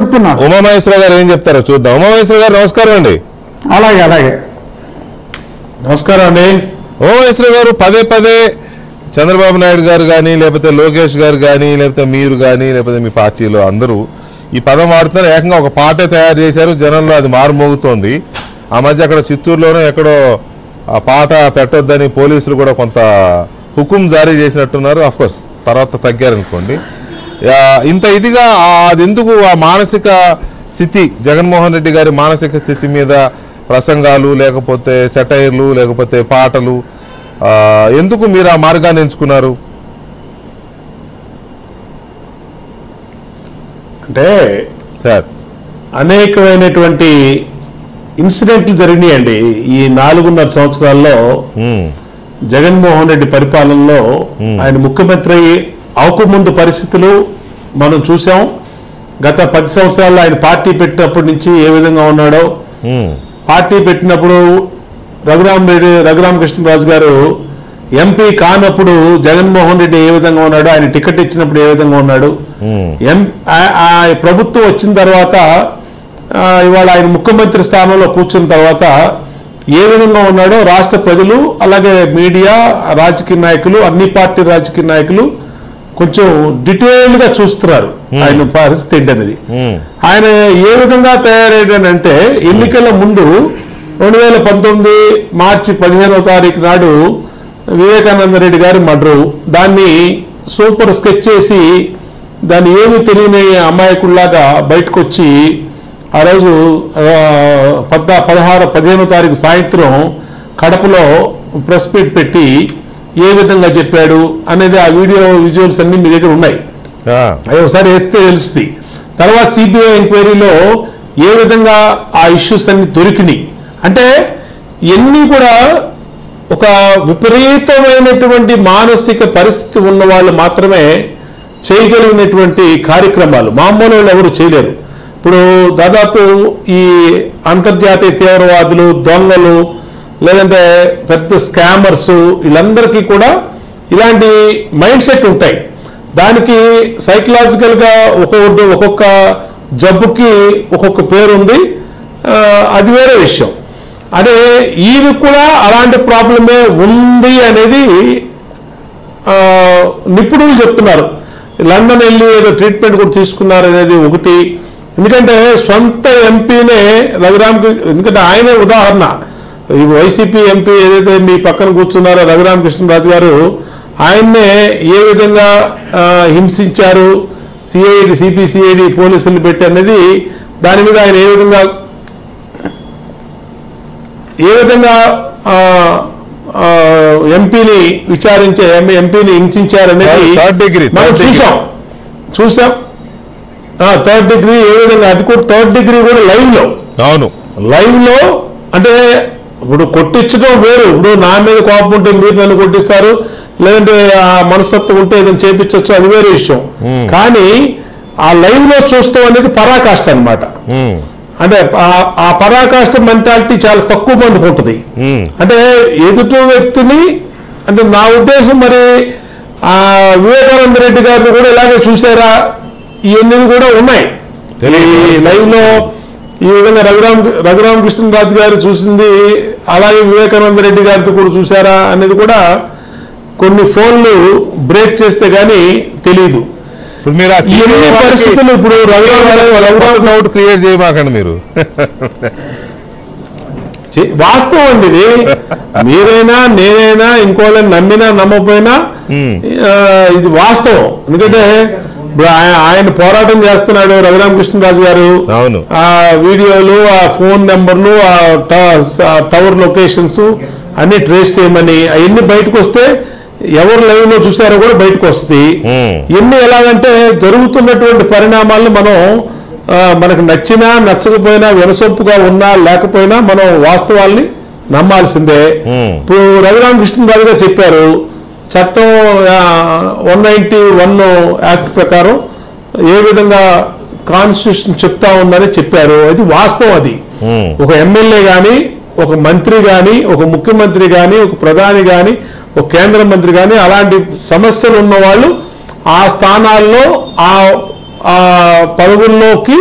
చెప్తున్నా ఉమామహేశ్వర గారు ఏం చెప్తారో చూద్దాం ఉమామహేశ్వర గారు నమస్కారం అండి అలాగే అలాగే నమస్కారం అండి ఉమామహేశ్వర గారు పదే పదే చంద్రబాబు నాయుడు గారు కానీ లేకపోతే లోకేష్ గారు కానీ లేకపోతే మీరు కానీ లేకపోతే మీ పార్టీలో అందరూ ఈ పదం వాడుతున్నారు ఏకంగా ఒక పాటే తయారు చేశారు జనంలో అది మారుమోగుతోంది ఆ మధ్య అక్కడ చిత్తూరులోనే ఎక్కడో ఆ పాట పెట్టొద్దని పోలీసులు కూడా కొంత హుకుం జారీ చేసినట్టున్నారు కోర్స్ తర్వాత తగ్గారనుకోండి ఆ, ఇంత ఇదిగా ఆ, అది ఎందుకు ఆ మానసిక స్థితి జగన్మోహన్ రెడ్డి గారి మానసిక స్థితి మీద ప్రసంగాలు లేకపోతే సెటైర్లు లేకపోతే పాటలు ఆ, ఎందుకు మీరు ఆ మార్గాన్ని ఎంచుకున్నారు అంటే సార్ అనేకమైనటువంటి ఇన్సిడెంట్లు జరిగినాయండి ఈ నాలుగున్నర సంవత్సరాల్లో ఉమ్, జగన్మోహన్ రెడ్డి పరిపాలనలో ఆయన ముఖ్యమంత్రి అయ్యి అవకముందు పరిస్థితులు మనం చూసాం గత పది సంవత్సరాల్లో ఆయన పార్టీ పెట్టినప్పటి నుంచి ఏ విధంగా ఉన్నాడో ఉమ్, పార్టీ పెట్టినప్పుడు రఘురామ్ రెడ్డి రఘురామకృష్ణరాజు గారు ఎంపీ కానప్పుడు జగన్మోహన్ రెడ్డి ఏ విధంగా ఉన్నాడు ఆయన టికెట్ ఇచ్చినప్పుడు ఏ విధంగా ఉన్నాడు ఉమ్, ఎం ఆ- ఆ ప్రభుత్వం వచ్చిన తర్వాత ఆ, ఇవాళ ఆయన ముఖ్యమంత్రి స్థానంలో కూర్చున్న తర్వాత ఏ విధంగా ఉన్నాడో రాష్ట్ర ప్రజలు అలాగే మీడియా రాజకీయ నాయకులు అన్ని పార్టీ రాజకీయ నాయకులు కొంచెం డీటెయిల్డ్ గా చూస్తున్నారు ఆయన పరిస్థితి ఏంటనేది ఉమ్, ఆయన ఏ విధంగా తయారయ్యాడంటే ఎన్నికల ముందు రెండు వేల పంతొమ్మిది మార్చి పదిహేనవ తారీఖు నాడు వివేకానంద రెడ్డి గారి మర్డరు దాన్ని సూపర్ స్కెచ్ చేసి దాన్ని ఏమి తెలియని అమాయకుల్లాగా బయటకు వచ్చి ఆ రోజు ఆ, పద్నా పదహారు పదిహేనో తారీఖు సాయంత్రం కడపలో ప్రెస్ మీట్ పెట్టి ఏ విధంగా చెప్పాడు అనేది ఆ వీడియో విజువల్స్ అన్ని మీ దగ్గర ఉన్నాయి ఆ, అవి ఒకసారి వేస్తే తెలుస్తుంది తర్వాత సిబిఐ ఎంక్వైరీలో ఏ విధంగా ఆ ఇష్యూస్ అన్ని దొరికినాయి అంటే ఇవన్నీ కూడా ఒక విపరీతమైనటువంటి మానసిక పరిస్థితి ఉన్న వాళ్ళు మాత్రమే చేయగలిగినటువంటి కార్యక్రమాలు మామూలు వాళ్ళు ఎవరు చేయలేరు ఇప్పుడు దాదాపు ఈ అంతర్జాతీయ తీవ్రవాదులు దొంగలు లేదంటే పెద్ద స్కామర్స్ వీళ్ళందరికీ కూడా ఇలాంటి మైండ్ సెట్ ఉంటాయి దానికి సైకలాజికల్ గా ఒక్కొక్క ఒక్కొక్క జబ్బుకి ఒక్కొక్క పేరు ఉంది ఆ, అది వేరే విషయం అదే ఈయన కూడా అలాంటి ప్రాబ్లమే ఉంది అనేది ఆ, నిపుణులు చెప్తున్నారు లండన్ వెళ్ళి ఏదో ట్రీట్మెంట్ కూడా తీసుకున్నారు అనేది ఒకటి ఎందుకంటే సొంత ఎంపీనే రఘురామ్కి ఎందుకంటే ఆయనే ఉదాహరణ ఈ వైసీపీ ఎంపీ ఏదైతే మీ పక్కన కూర్చున్నారో రఘురామకృష్ణరాజు గారు ఆయన్నే ఏ విధంగా ఆ, హింసించారు సిఐడి సిపిసిఐడి పోలీసులు పెట్టి అనేది దాని మీద ఆయన ఏ విధంగా ఏ విధంగా ఆ, ఆ, ఎంపీని విచారించే ఎంపీని హింసించారనేది Third degree, మనం third degree. చూసాం చూసాం థర్డ్ డిగ్రీ ఏ విధంగా అది కూడా థర్డ్ డిగ్రీ కూడా లైవ్ లో అవును లైవ్ లో అంటే ఇప్పుడు కొట్టించడం వేరు ఇప్పుడు నా మీద కోపం ఉంటే మీరు నన్ను కొట్టిస్తారు లేదంటే ఆ మనస్తత్వం ఉంటే ఏదైనా చేపించవచ్చు అది వేరే విషయం కానీ ఆ లైవ్ లో చూస్తాం అనేది పరాకాష్ట అన్నమాట ఉమ్, అంటే ఆ- ఆ పరాకాష్ట మెంటాలిటీ చాలా తక్కువ మందికి ఉంటుంది ఉమ్, అంటే ఎదుటి వ్యక్తిని అంటే నా ఉద్దేశం మరి ఆ వివేకానంద రెడ్డి గారిని కూడా ఇలాగే చూసారా ఇవన్నీ కూడా ఉన్నాయి ఈ లైవ్ లో ఈ విధంగా రఘురామ్ రఘురామ కృష్ణరాజు గారు చూసింది అలాగే వివేకానంద రెడ్డి గారితో కూడా చూసారా అనేది కూడా కొన్ని ఫోన్లు బ్రేక్ చేస్తే గానీ తెలియదు ఇప్పుడు మీరు ఆ ఇవన్నీ పరిస్థితులు ఇప్పుడు రఘురామ రఘురామ డౌట్ క్రియేట్ చేయమాకండి మీరు చే- వాస్తవం అండి ఇది మీరైనా నేనైనా ఇంకోళ్ళని నమ్మినా నమ్మకపోయినా ఆ, ఇది వాస్తవం ఎందుకంటే ఇప్పుడు ఆయ- ఆయన పోరాటం చేస్తున్నాడు రఘురామకృష్ణరాజు గారు అవును. ఆ వీడియోలు ఆ ఫోన్ నెంబర్లు ఆ ట- ఆ టవర్ లొకేషన్స్ అన్ని ట్రేస్ చేయమని అవన్నీ బయటకు వస్తే ఎవరు లైవ్ లో చూసారో కూడా బయటకు వస్తుంది Hmm. ఇవన్నీ ఎలాగంటే జరుగుతున్నటువంటి పరిణామాలను మనం ఆ, మనకు నచ్చినా నచ్చకపోయినా వినసొంపుగా ఉన్నా లేకపోయినా మనం వాస్తవాల్ని నమ్మాల్సిందే Hmm. ఇప్పుడు రఘురామకృష్ణరాజు గారు చెప్పారు చట్టం వన్ నైన్టీ వన్ యాక్ట్ ప్రకారం ఏ విధంగా కాన్స్టిట్యూషన్ చెప్తా ఉందని చెప్పారు అది వాస్తవం అది Hmm. ఒక ఎమ్మెల్యే కానీ ఒక మంత్రి కానీ ఒక ముఖ్యమంత్రి కానీ ఒక ప్రధాని కానీ ఒక కేంద్ర మంత్రి కానీ అలాంటి సమస్యలు ఉన్న వాళ్ళు ఆ స్థానాల్లో ఆ ఆ పదవుల్లోకి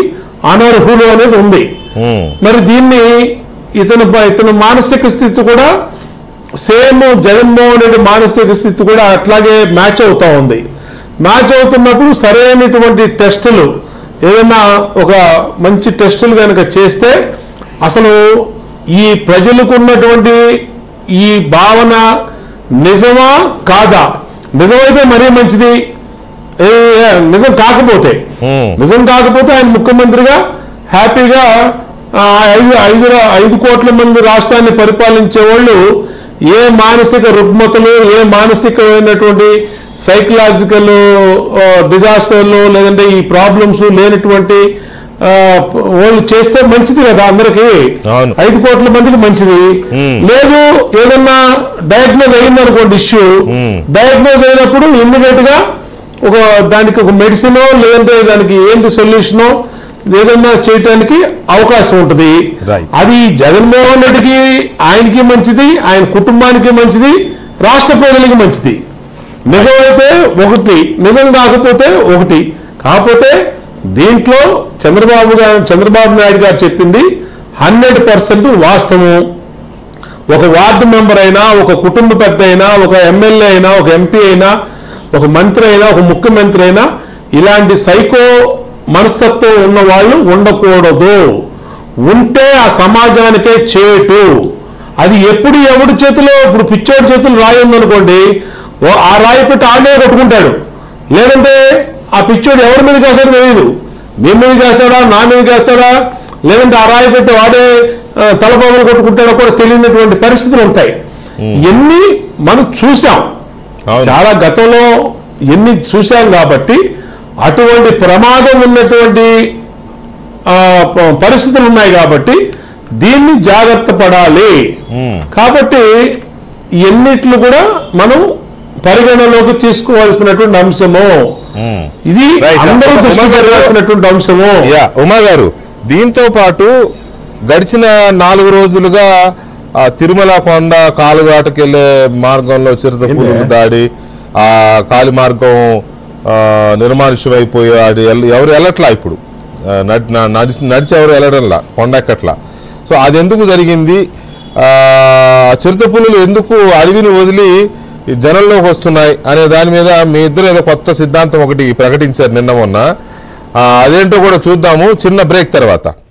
అనర్హులు అనేది ఉంది ఉమ్, మరి దీన్ని ఇతను ఇతను మానసిక స్థితి కూడా సేమ్ జగన్మోహన్ రెడ్డి మానసిక స్థితి కూడా అట్లాగే మ్యాచ్ అవుతా ఉంది మ్యాచ్ అవుతున్నప్పుడు సరైనటువంటి టెస్టులు ఏదైనా ఒక మంచి టెస్టులు కనుక చేస్తే అసలు ఈ ప్రజలకు ఉన్నటువంటి ఈ భావన నిజమా కాదా నిజమైతే మరీ మంచిది ఏ, ఏ, నిజం కాకపోతే ఉమ్. నిజం కాకపోతే ఆయన ముఖ్యమంత్రిగా హ్యాపీగా ఆ, ఐదు ఐదు రా- ఐదు కోట్ల మంది రాష్ట్రాన్ని పరిపాలించే వాళ్ళు ఏ మానసిక రుగ్మతలు ఏ మానసికమైనటువంటి సైకలాజికల్ డిజాస్టర్లు లేదంటే ఈ ప్రాబ్లమ్స్ లేనటువంటి ఆ, ప- వాళ్ళు చేస్తే మంచిది కదా అందరికి అవును. ఐదు కోట్ల మందికి మంచిది మ్మ్. లేదు ఏదన్నా డయాగ్నోజ్ అయింది అనుకోండి ఇష్యూ మ్మ్. డయాగ్నోజ్ అయినప్పుడు ఇమ్మీడియట్ గా ఒక దానికి ఒక మెడిసిన్ లేదంటే దానికి ఏంటి సొల్యూషనో ఏదన్నా చేయటానికి అవకాశం ఉంటుంది Right. అది జగన్మోహన్ రెడ్డికి ఆయనకి మంచిది ఆయన కుటుంబానికి మంచిది రాష్ట్ర ప్రజలకి మంచిది నిజమైతే ఒకటి నిజం కాకపోతే ఒకటి కాకపోతే దీంట్లో చంద్రబాబు గారు చంద్రబాబు నాయుడు గారు చెప్పింది హండ్రెడ్ పర్సెంట్ వాస్తవం ఒక వార్డు మెంబర్ అయినా ఒక కుటుంబ పెద్ద అయినా ఒక ఎమ్మెల్యే అయినా ఒక ఎంపీ అయినా ఒక మంత్రి అయినా ఒక ముఖ్యమంత్రి అయినా ఇలాంటి సైకో మనస్తత్వం ఉన్న వాళ్ళు ఉండకూడదు ఉంటే ఆ సమాజానికే చేటు అది ఎప్పుడు ఎవడి చేతిలో ఇప్పుడు పిచ్చోడి చేతులు రాయి ఉందనుకోండి ఓ ఆ రాయి పెట్టి ఆడే కొట్టుకుంటాడు లేదంటే ఆ పిచ్చోడు ఎవరి మీద కాస్తాడో తెలియదు మీ మీద కాస్తాడా నా మీద కాస్తాడా లేదంటే ఆ రాయి పెట్టి వాడే ఆ, తలపాములు కొట్టుకుంటాడో కూడా తెలియనటువంటి పరిస్థితులు ఉంటాయి ఎన్ని మనం చూసాం అవును చాలా గతంలో ఎన్ని చూశాం కాబట్టి అటువంటి ప్రమాదం ఉన్నటువంటి ఆ, ప- పరిస్థితులు ఉన్నాయి కాబట్టి దీన్ని జాగ్రత్త పడాలి ఉమ్, కాబట్టి ఎన్నిట్లు కూడా మనం పరిగణలోకి తీసుకోవాల్సినటువంటి అంశము ఉమ్. ఇది Right. అందరూ దృష్టి ఉమా గారు- పెట్టాల్సినటువంటి అంశము యా ఉమా గారు దీంతో పాటు గడిచిన నాలుగు రోజులుగా ఆ తిరుమల కొండ కాలువాటకి వెళ్ళే మార్గంలో చిరుత పులుగు దాడి ఆ కాలి మార్గం ఆ, నిర్మానుష్యమైపోయాడు ఎల్- ఎవరు వెళ్ళట్లా ఇప్పుడు ఆ, నడి- నా- నడిచి నడిచి ఎవరు వెళ్ళడంలా కొండ ఎక్కట్లా సో అది ఎందుకు జరిగింది ఆ చిరుత పులులు ఎందుకు అడవిని వదిలి ఈ జనంలోకి వస్తున్నాయి అనే దాని మీద మీ ఇద్దరు ఏదో కొత్త సిద్ధాంతం ఒకటి ప్రకటించారు నిన్న మొన్న ఆ, అదేంటో కూడా చూద్దాము చిన్న బ్రేక్ తర్వాత